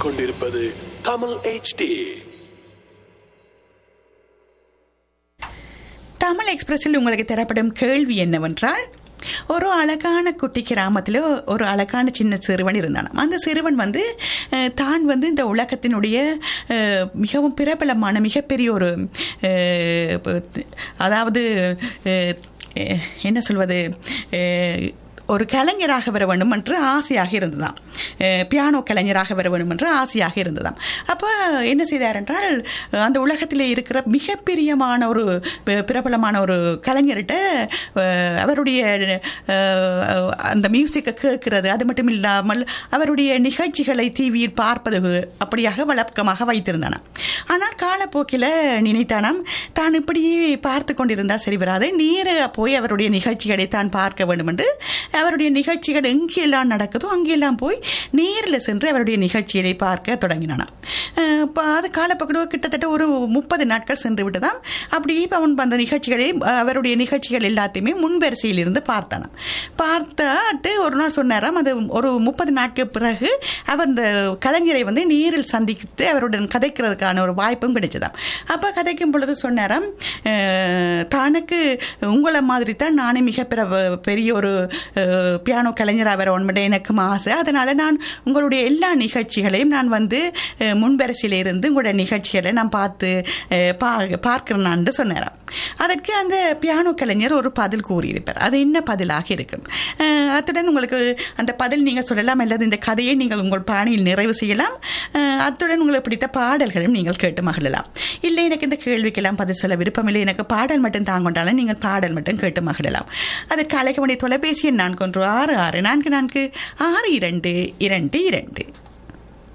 கேட்டுக்கொண்டிருப்பது தமிழ் HD தமிழ் எக்ஸ்பிரஸில் உங்களுக்கு தரப்படும் கேள்வி என்னவென்றால் ஒரு அழகான குட்டி கிராமத்தில் ஒரு அழகான சின்ன சிறுவன் இருந்தான் அந்த சிறுவன் வந்து அஹ், தான் வந்து இந்த உலகத்தினுடைய அஹ், மிகவும் பிரபலமான மிகப்பெரிய ஒரு அஹ், ப- அதாவது அஹ், அஹ், என்ன சொல்வது அஹ், ஒரு கலைஞராக வர வேண்டும் என்று ஆசையாக இருந்ததாம் அஹ், பியானோ கலைஞராக வர வேண்டும் என்று ஆசையாக இருந்ததாம் அப்போ என்ன செய்தார் என்றால் அந்த உலகத்தில் இருக்கிற மிகப்பெரியமான ஒரு பி- பிரபலமான ஒரு கலைஞர்கிட்ட அஹ், அவருடைய அஹ், அந்த மியூசிக்கை கேட்கிறது அது மட்டும் இல்லாமல் அவருடைய நிகழ்ச்சிகளை டிவியில் பார்ப்பது அப்படியாக வழக்கமாக வைத்திருந்தானாம் ஆனால் காலப்போக்கில் நினைத்தானாம் தான் இப்படியே பார்த்து கொண்டிருந்தால் சரி வராது நேராக போய் அவருடைய நிகழ்ச்சிகளை தான் பார்க்க வேண்டும் என்று அவருடைய நிகழ்ச்சிகள் எங்கெல்லாம் நடக்குதோ அங்கெல்லாம் போய் நேரில் சென்று அவருடைய நிகழ்ச்சிகளை பார்க்க தொடங்கினானாம் அஹ் இப்ப அது காலப்போக்கில் கிட்டத்தட்ட ஒரு முப்பது நாட்கள் சென்று விட்டதாம் அப்படியே இப்ப அவன் அந்த நிகழ்ச்சிகளை அஹ், அவருடைய நிகழ்ச்சிகள் எல்லாத்தையுமே முன்வரிசையில் இருந்து பார்த்தானாம் பார்த்தாட்டு ஒரு நாள் சொன்னாராம் அது ஒரு முப்பது நாட்களுக்கு பிறகு அவர் அந்த கலைஞரை வந்து நேரில் சந்தித்து அவருடன் கதைக்கிறதுக்கான ஒரு வாய்ப்பும் கிடைச்சதாம் அப்போ கதைக்கும் பொழுது சொன்னாராம் அஹ், தனக்கு உங்களை மாதிரி தான் நானே மிக பிற- பெரிய ஒரு அஹ், பியானோ கலைஞராக வர ஒன்று எனக்கும் ஆசை அதனால் நான் உங்களுடைய எல்லா நிகழ்ச்சிகளையும் நான் வந்து அஹ், முன்வரிசையில் இருந்து உங்களுடைய நிகழ்ச்சிகளை நான் பார்த்து அஹ், பா பார்க்கிறேன்னு சொன்னாராம் அதற்கு அந்த பியானோ கலைஞர் ஒரு பதில் கூறியிருப்பார் அது என்ன பதிலாக இருக்கும் அஹ், அத்துடன் உங்களுக்கு அந்த பதில் நீங்கள் சொல்லலாம் அல்லது இந்த கதையை நீங்கள் உங்கள் பாணியில் நிறைவு செய்யலாம் அஹ், அத்துடன் உங்களுக்கு பிடித்த பாடல்களையும் நீங்கள் கேட்டு மகிழலாம் இல்லை எனக்கு இந்த கேள்விக்கெல்லாம் பதில் சொல்ல விருப்பமில்லை எனக்கு பாடல் மட்டும் தாங்கொண்டாலும் நீங்கள் பாடல் மட்டும் கேட்டு மகிழலாம் அதற்கு அழைக்க வேண்டிய தொலைபேசி எண் நான்கு ஒன்று ஆறு ஆறு நான்கு நான்கு ஆறு இரண்டு இரண்டு இரண்டு